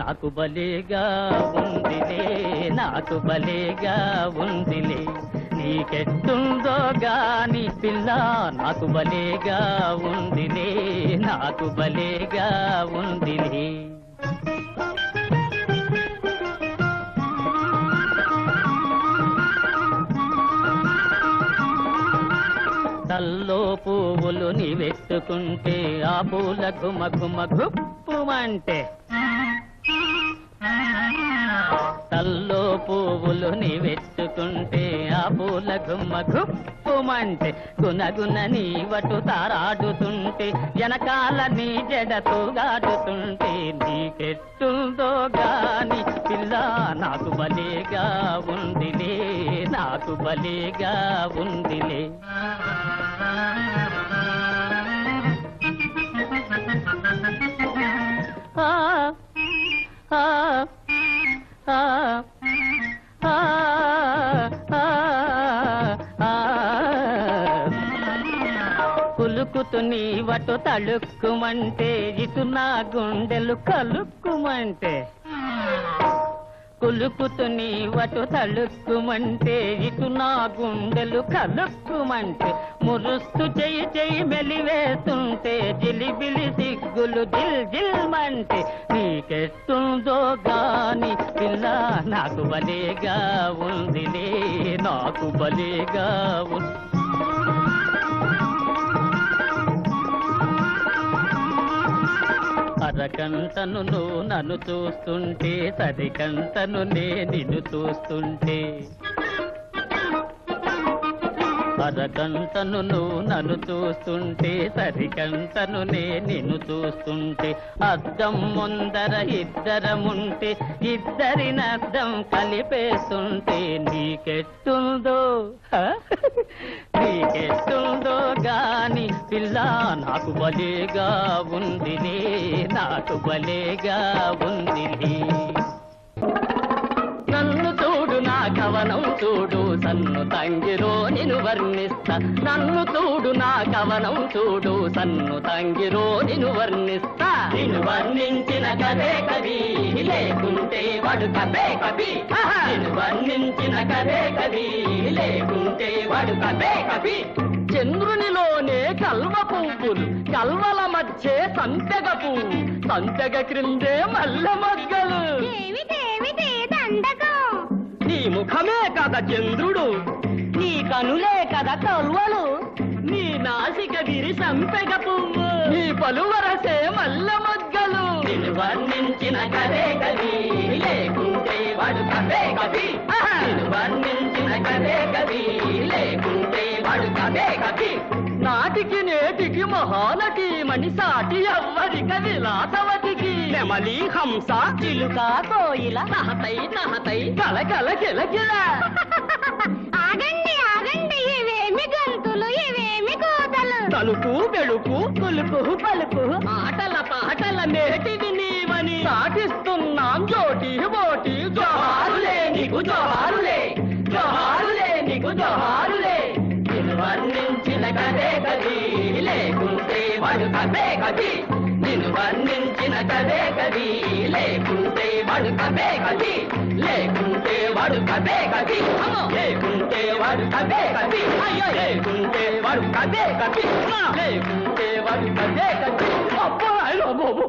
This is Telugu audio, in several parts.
నాకు బలేగా ఉందిలే నాకు బలేగా ఉందిలే నీకెట్టుందో గాని పిల్ల నాకు బలేగా ఉందిలే నాకు బలేగా ఉందిలే తల్లో పువ్వులు నీవెత్తుకుంటే ఆ పూల గుమ గుమ గుప్పుమంటే తల్లో పువ్వులు నీవెత్తుకుంటే ఆ పూల గుమ్మ గుప్పుమంటే గునగున నీవటు తారాడుతుంటే వెనకాల నీ జడతో గాడుతుంటే నీకెట్టుందో గాని పిల్ల నాకు బలేగా ఉందిలే నాకు బలేగా ఉందిలే ఆ ఆ ఆ ఆ ఆ ఆ కులుకుతు నీవటు తళుక్కుమంటే ఇటు నా గుండెలు కలుక్కుమంటే కులుకుతు నీవటు తళుక్కుమంటే ఇటు నా గుండెలు కలుక్కుమంటే మురుస్తు చెయ్యి చెయ్యి మెలివేస్తుంటే జిలిబిలి సిగ్గులు జిల్ జిల్మంటే నీకెట్టుందో గాని పిల్ల నాకు బలేగా ఉందిలే నాకు బలేగా ఉంది అరకంటను నువ్వు నన్ను చూస్తుంటే సరికంటను నే నిన్ను చూస్తుంటే అరకంటను నువ్వు నన్ను చూస్తుంటే సరికంటను నే నిన్ను చూస్తుంటే అద్దం ముందర ఇద్దరముంటే ఇద్దరిని అద్దం కలిపేస్తుంటే నీకెట్టుందో హ? నీకెట్టుందో గాని పిల్ల నాకు బలేగా ఉందిలే నాకు బలేగా ఉందిలే నన్ను చూడు నా కవనం చూడు సన్ను తంగిరో నిన్ను వర్ణిస్తా నన్ను చూడు నా కవనం చూడు సన్ను తంగిరో నిన్ను వర్ణిస్తా నిన్ను వర్ణించిన కదే కవి లేకుంటే వాడు కదే కవి నిన్ను వర్ణించిన కదే కవి లేకుంటే వాడు కదే కవి చంద్రునిలోనే కల్వ పువ్వులు కల్వల మధ్య సంతెగ పువ్వు సంతెగ క్రిందే మల్ల మగ్గలు ఏమిటేమిటి దండకం నీ ముఖమే కదా చంద్రుడు నీ కనులే కదా కల్వలు నీ నాసిక విరి సంపెగ పువ్వు నీ పలువరసే మల్ల మొగ్గలు నిన్ను వర్ణించిన కదే కవి లేకుంటే వాడు కదే కవి నిన్ను వర్ణించిన కదే కవి లేకుంటే వాడు కదే కవి నాటికి నేటికి మహానటి మనిషాటి ఎవ్వరిక విలాసవతికి నెమలి హంస చిలుక కోయిల నహతై నహతై కల కల కిల కిల ఆగండి ఆగండి ఇవేమి గంతులు ఇవేమి కోతలు తలుపు వెలుపు కులుపు పలుపు ఆటల పాటల నేటివి నీవని సాటిస్తున్నాం జోటి బోటి జోహారులే నీకు జోహారులే జోహారులే నీకు జోహారులే నిన్ను వర్ణించిన కదే కది లేకుంటే వాడు కదే కది నిన్ను వర్ణించిన కదే కది లేకుంటే వాడు కదే కది లేకుంటే వాడు కదే కది లేకుంటే వాడు కదే కది అయ్యో లేకుంటే వాడు కదే కది లేకుంటే వాడు కదే కది అబ్బా అయ్యో బాబు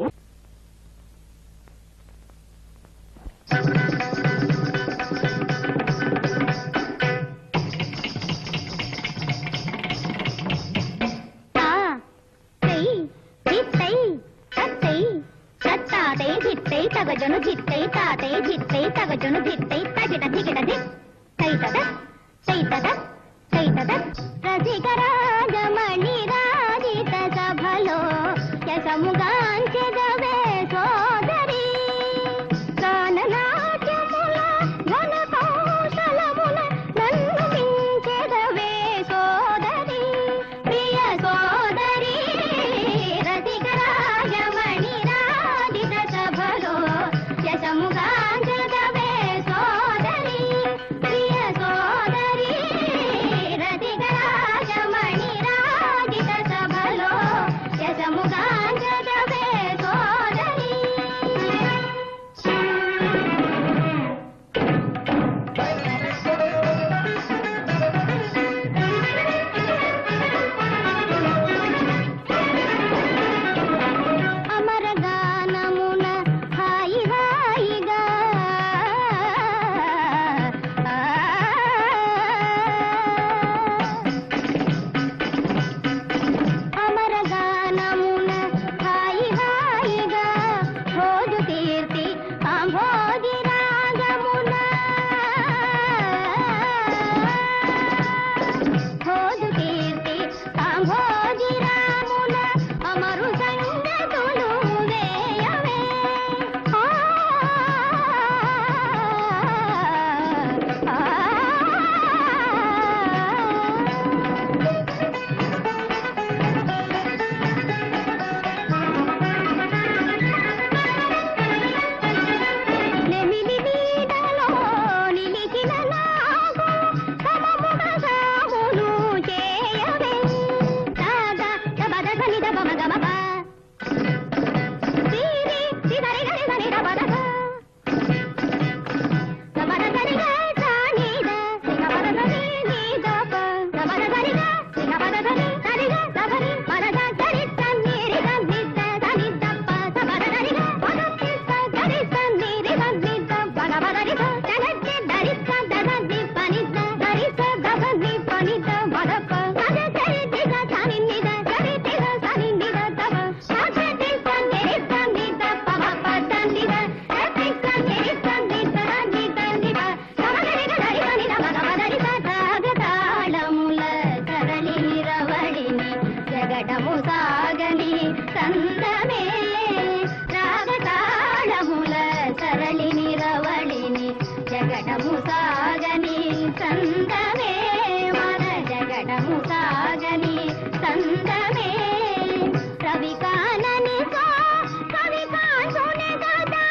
ఆ, తై, జిత్తై, తత్తై, తత్తాతై, జిత్తై, తగజొను జిత్తై, తాతై, జిత్తై, తగజొను జిత్తై, తగిట దిగిట జిత్, తైతద, తైతద, తైతద. రసికరాజమణి రాజిత సభలో యశముగాంచెద సాగని సందమే మన జగడము సాగని సందమే రవి కానని సో కవి కాంతుని గదా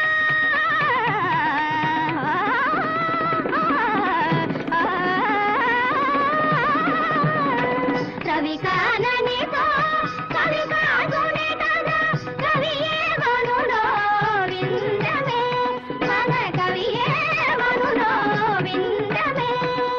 రవి కానని సో కవి కాంతుని గదా కవియే మనులో విందమే మన కవియే మనులో విందమే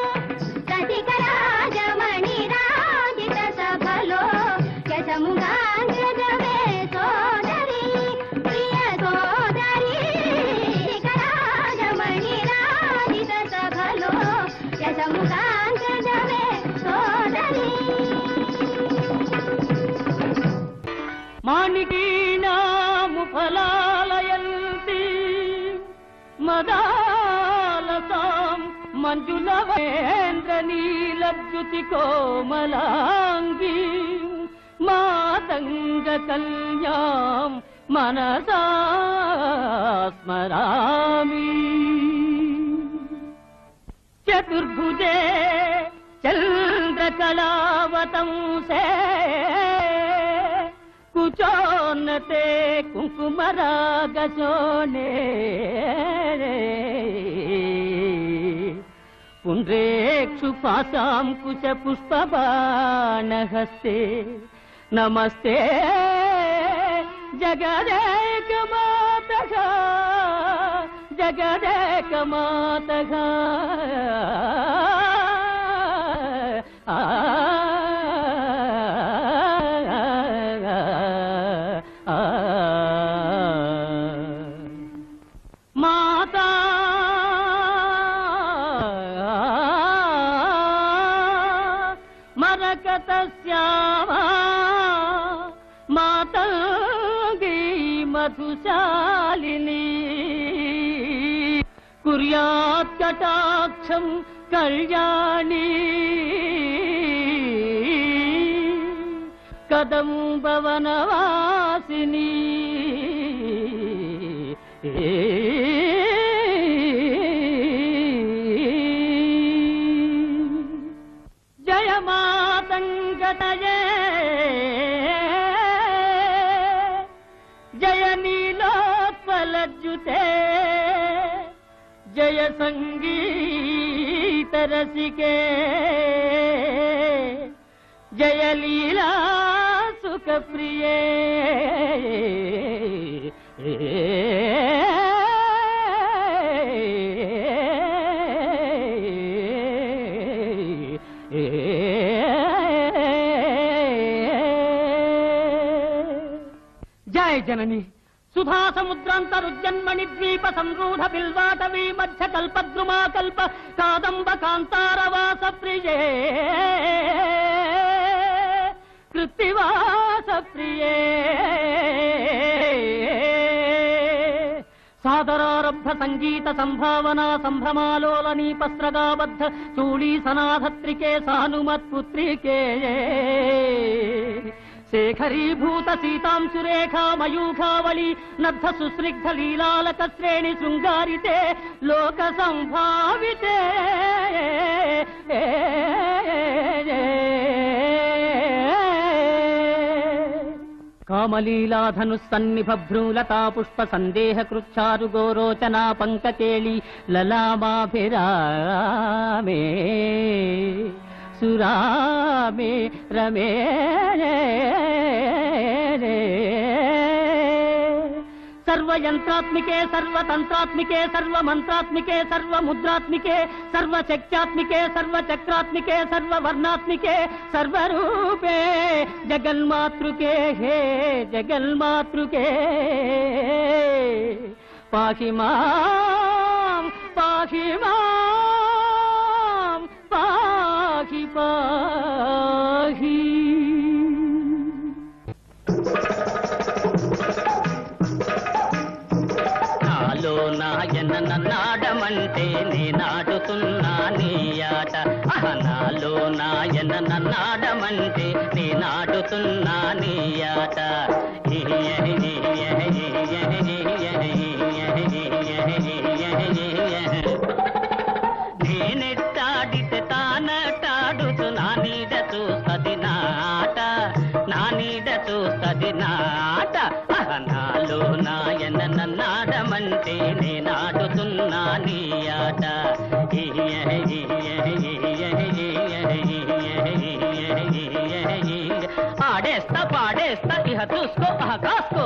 రసికరాజమణి రాజిత సభలో యశముగా జగమే సోదరి ప్రియ సోదరి రసికరాజమణి రాజిత సభలో యశముగా జగమే సోదరి మాణికీనాము ఫలాలయంతి మదాలసాం మంజులవేంద్ర నీలద్యుతి కోమలాంగి మాతంగ కన్యాం మనసా స్మరామి చతుర్భుజే చంద్రకళావతంసే కుచోన్నతే కుంకుమరాగశోనే పుండ్రేక్షు పాశాం కుశ పుష్పబాణహస్తే నమస్తే జగదేక మాతగా జగదేక మాతగా ఆ మాతా మరకత శ్యామా మాతంగీ మధుశాలిని కుర్యాత్ కటాక్షం కళ్యాణి కదంబవనవాసిని జయ మాతంగతయే జయ నీలోత్పలజ్జుతే జయ సంగీత రసికే జయ లీలా సుఖ ప్రియే జయ జనని సుధా సముద్రాంతరుజన్మణి ద్వీప సంరూఢ బిల్వాటవీ మధ్య కల్పద్రుమా కల్ప కాదంబ కాంతారవాస ప్రియే కృత్తివాస ప్రియే సాదరారబ్ధ సంగీత సంభావనా సంభ్రమాలోలనీ పస్రగాబద్ధ చూళీ సనాధత్రికే సానుమత్పుత్రికే శేఖరీభూత సీతాంశురేఖా మయూఖావళి నద్ధ సుస్నిగ్ధ లీలాలక శ్రేణి శృంగారితే లోక సంభావితే కామలీలాధను సన్నిభ భ్రూలతా పుష్ప సందేహ కృచ్చారు గోరోచనా పంకకేళి లలామాభిరామే సురామే రమే సర్వయంత్రాత్మికే సర్వతంత్రాత్మికే సర్వమంత్రాత్మికే సర్వముద్రాత్మికే సర్వశక్త్యాత్మికే సర్వచక్రాత్మికే సర్వవర్ణాత్మికే సర్వరూపే జగన్మాతృకే హే జగన్మాతృకే పాహి మాం పాహి మాం పాహి పాహి నాలో నాయన నన్నాడమంటే నేనాడుతున్నా నీ ఆట ఆహ, నాలో నాయన నన్నాడమంటే నేనాడుతున్నా నీ ఆట చూసుకో ఆహా కాసుకో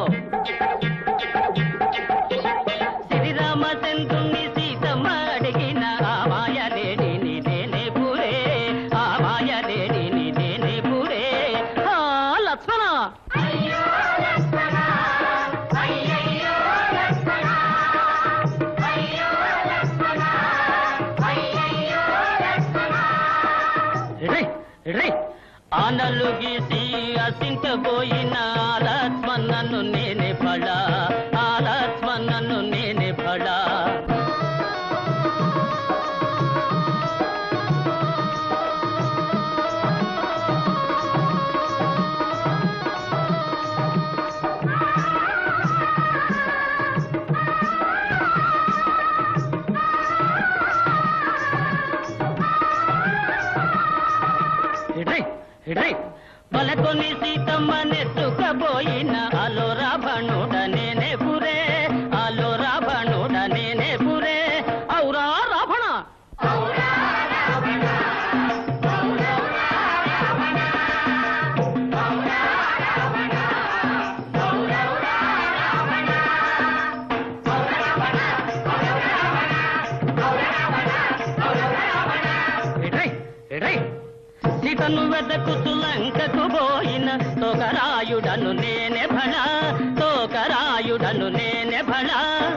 శ్రీరామచంద్రుని సీతమ్మ అడిగిన ఆ మాయలేడి నీదేనే పూరే ఆ మాయలేడి నీదేనే పూరే ఆ లక్ష్మణ రే రే ఆనలు గీసి అసించబోయిన లక్ష్మణను నేనే పడా ఆ లక్ష్మణను నేనే పడా రే రే పలకొని సీతమ్మ నెత్తుకపోయిన అలో రావణుడ నేనే పురే అలో రావణుడ నేనే పురే ఔరా రావణ రే రే సీతను వెదకుతు లంకకు పోయిన తోకరాయుడను నేనే భళ తోకరాయుడను నేనే భళ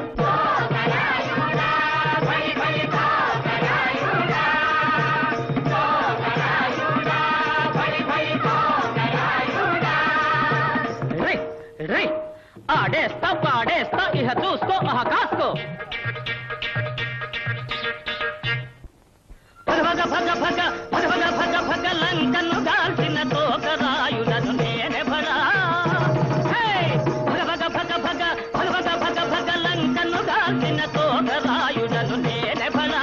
రే రే ఆడేస్తా పాడేస్తా ఇహ చూసుకో ఆహా కాసుకో భగ భగ భగ భగ భగ భగ భగ లంకను గాల్చిన తోకరాయుడను నేనే భడా హే! భగ భగ భగ భగ భగ భగ భగ భగ లంకను గాల్చిన తోకరాయుడను నేనే భడా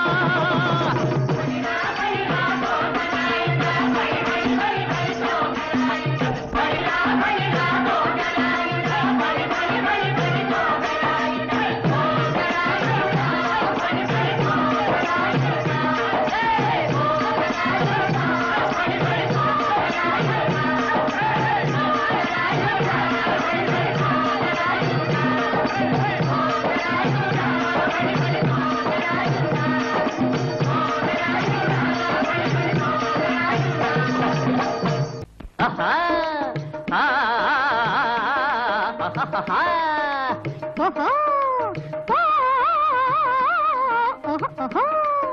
ఆహా! ఆ! ఆహాహాహా! ఓహో ఓ, ఓహో, ఓహో.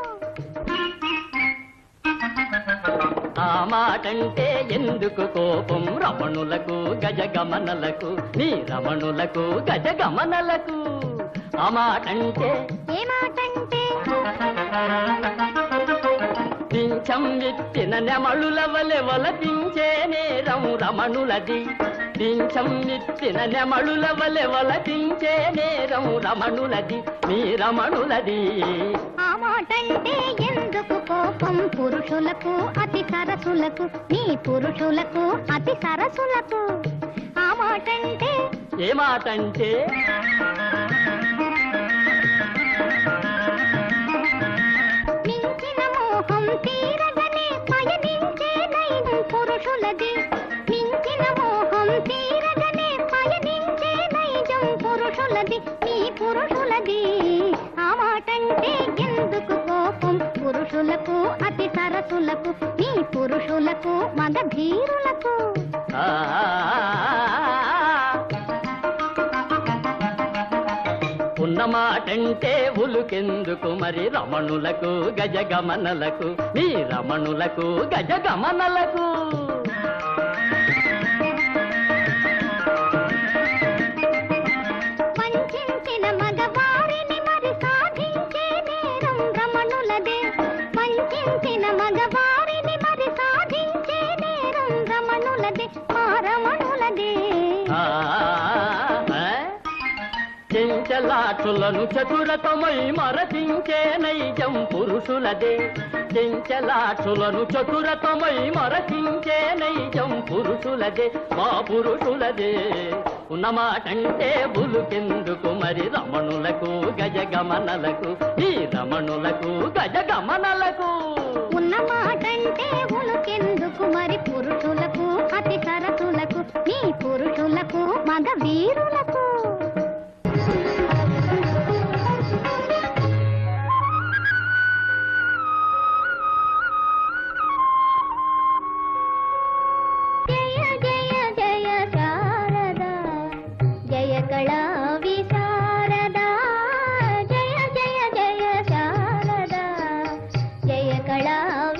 ఆ మాటంటే ఎందుకు కోపం రమణులకు గజగమనలకు నీ రమణులకు గజగమనలకు ఆ మాటంటే ఏ మాటంటే పింఛం ఎత్తిన నెమళుల వలె వలపించే నేరం రమణులది పింఛం ఎత్తిన నెమళుల వలె వలపించే నేరం రమణులది మీ రమణులది ఆ మాటంటే ఎందుకు కోపం పురుషులకు అతి సరసులకు నీ పురుషులకు అతి సరసులకు ఆ మాటంటే ఏ మాటంటే మించిన మోహం తీరగనే పయనించే నైజం పురుషులది మించిన మోహం తీరగనే పయనించే నైజం పురుషులది నీ పురుషులది ఆ మాటంటే ఎందుకు కోపం పురుషులకు అతి సరసులకు నీ పురుషులకు మగ ధీరులకు ఆ ఉన్న మాటంటే ఉలుకెందుకు మరి రమణులకు గజగమనలకు నీ రమణులకు గజగమనలకు వంచిన మగవారిని మరి సాధించే నేరం రమణులదే వంచిన మగవారిని మరి సాధించే నేరం రమణులదే ఆ రమణులదే ఆ, ఆ? చెంచలాక్షులను చతురతమై మరచించే నైజం పురుషులదే చెంచలాక్షులను చతురతమై మరచించే నైజం పురుషులదే మా పురుషులదే ఉన్నమాటంటే బులుకెందుకు మరి రమణులకు గజగమనలకు ఈ రమణులకు గజగమనలకు ఉన్న మాటంటే ఉలుకెందుకు మరి పురుషులకు అతి సరసులకు నీ పురుషులకు కళా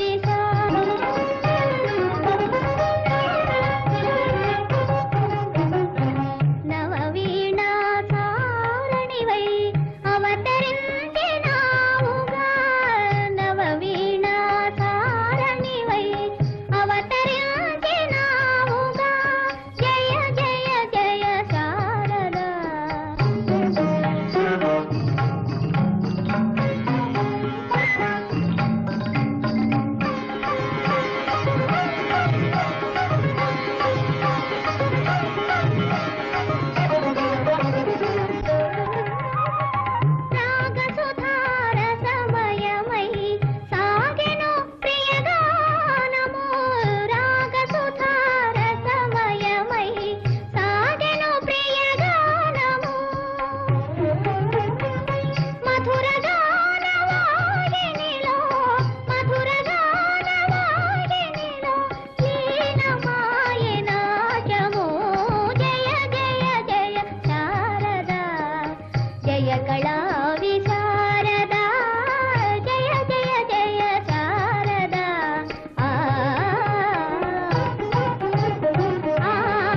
నవవీణా సారణివై అవతరించినావుగా నవవీణా సారణివై అవతరించినావుగా జయ జయ జయ శారదా రాగసుధార సమయమై సాగెను ప్రియగానము రాగసుధార సమయమై సాగెను ప్రియగానము మధుర గానవాహినిలో మధుర గానవాహినిలో లీనమాయనాచము జయ జయ జయ శారదా జయ కళా విశారదా జయ జయ జయ శారదా ఆ ఆ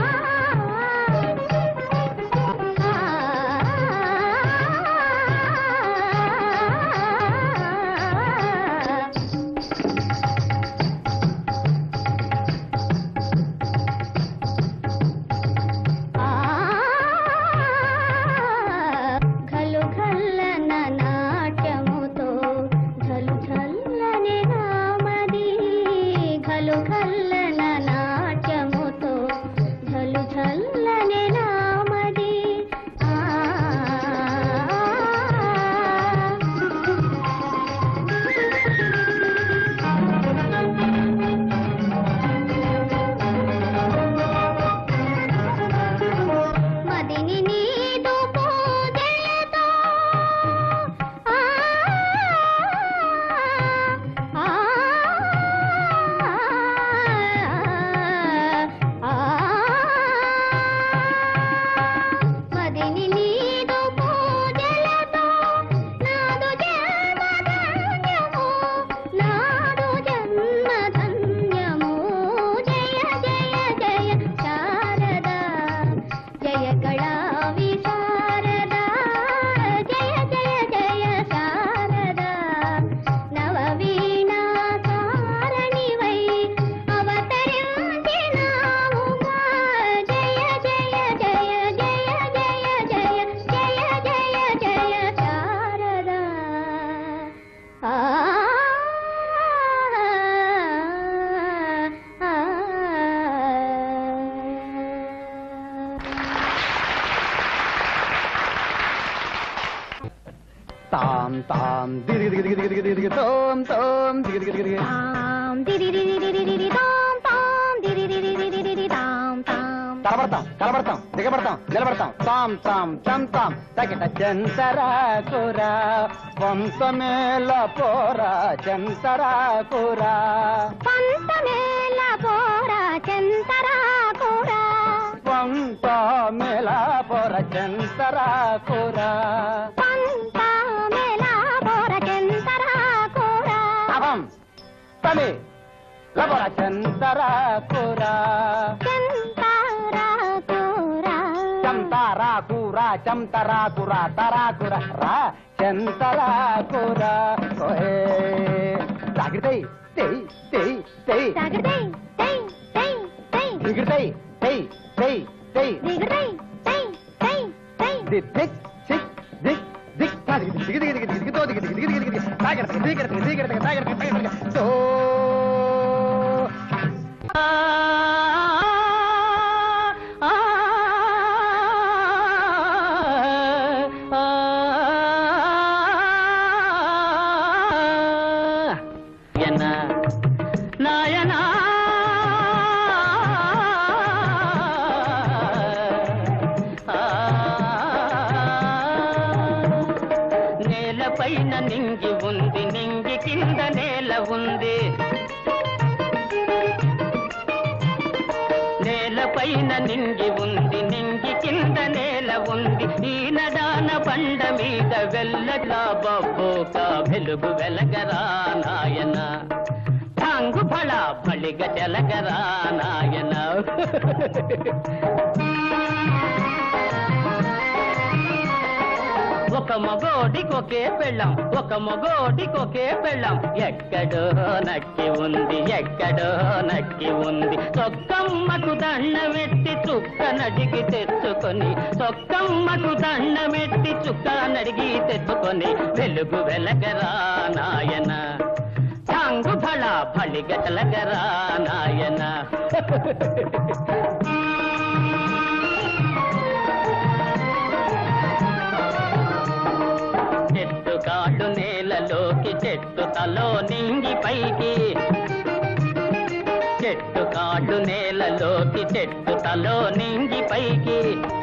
ఘలు ఘల్లన నాట్యముతో ఘలు ఘల్లని నామది ఘలు ఘల్లన నాట్యముతో ఘలు ఘల్లని నామది ఆ మదిని నీదు పూజలతో ఆ ఆ ఆ మదిని నీదు పూజలతో నాదు జన్మధన్యము నాదు జన్మధన్యము జయ జయ జయ శారదా జయ కళా విశారదా జయ జయ జయ శారదా నవవీణా సారణివై అవతరించినావుగా జయ జయ జయ జయ జయ జయ జయ జయ జయ శారదా ఆ తాం తాం దిగి దిగి దిగి దిగి దిగి దిగి తోం తోం దిగి దిగి దిగి దిగి తాం దిరిరిరిరిరిరిరి తాం తాం దిరిరిరిరిరిరి తాం తాం తలబడతాం కలబడతాం దిగబడతాం నిలబడతాం తాం తాం చం తాం తగిట చెంతరా కూరా వంశమేల పోరా చెంతరా కూరా పంతమేల పోరా చెంతరా కూరా వంశమేల పోర చెంతరా కూరా పంతమేల పోరా చెంతరా కూరా అవం తమి లబర చెంతరా కూరా చెంతరా కూరా చంతారా కూర చంతరా కూర తరా కూర రా చంతరా కూర ఓహే జాగ్రత్త తెయ్ తెయ్ తెయ్ జాగ్రత్త తై తై తై దిగుతాయి తెయ్ తెయ్ తెయ్ దిగుతై తై తై తై దిక్ దిక్ దిక్ దిక్ దిక్ దిగ్ దిగ్ దిగ్ దిగ్ దిగ్ దిగ్ దిగ్ దిగ్ దిగ్ దిగ్ దిగ్ జాగ్రత్త దిగరత దిగరత జాగ్రత్త జాగ్రత్త సో ఆ ఆ ఆ యన నాయనా నేలపైన నింగి ఉంది నింగి కింద నేల ఉంది నేలపైన నింగి ఉంది నింగి కింద నేల ఉంది ఈ నడాన బండ మీద వెళ్ళగా బొబ్బోక వెలుగు వెలగరా నాయన వెలగరా నాయన ఒక మగోడికి ఒకే పెళ్ళం ఒక మగోడికి ఒకే పెళ్ళం ఎక్కడో నక్కి ఉంది ఎక్కడో నక్కి ఉంది సొక్కమ్మకు దండమెట్టి చుక్క నడిగి తెచ్చుకొని సొక్కమ్మకు దండమెట్టి చుక్క నడిగి తెచ్చుకొని వెలుగు వెలగరా నాయన టాంగు ఫళ ఫళి గటలగరా నాయన చెట్టు కాళ్ళు నేలలోకి చెట్టు తలో నింగి పైకి చెట్టు కాళ్ళు నేలలోకి చెట్టు తలో నింగి పైకి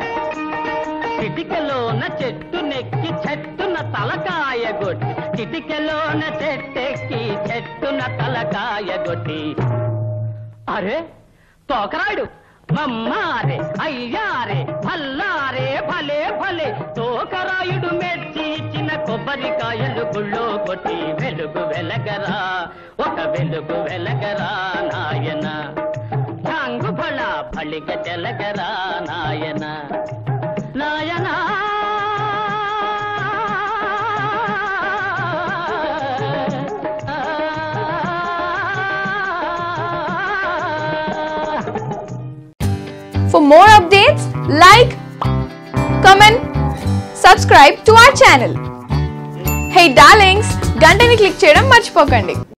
చిటికలోన చెట్టు నెక్కి చెట్టున తలకాయ గొట్టి చిటికలోన చెట్టెక్కి చెట్టున తలకాయ గొట్టి అరే తోకరాడు మమ్మారే అయ్యారే భల్లారే భలే భలే తోకరాయుడు మెచ్చి ఇచ్చిన కొబ్బరికాయలు గుళ్ళో కొట్టి వెలుగు వెలగరా ఒక వెలుగు వెలగరా నాయన ఛాంగు ఫళ ఫళిక చెలగరా నాయన నాయనా For more updates, like, comment, subscribe to our channel. Hey darlings, గంటని click చేయడం మర్చిపోకండి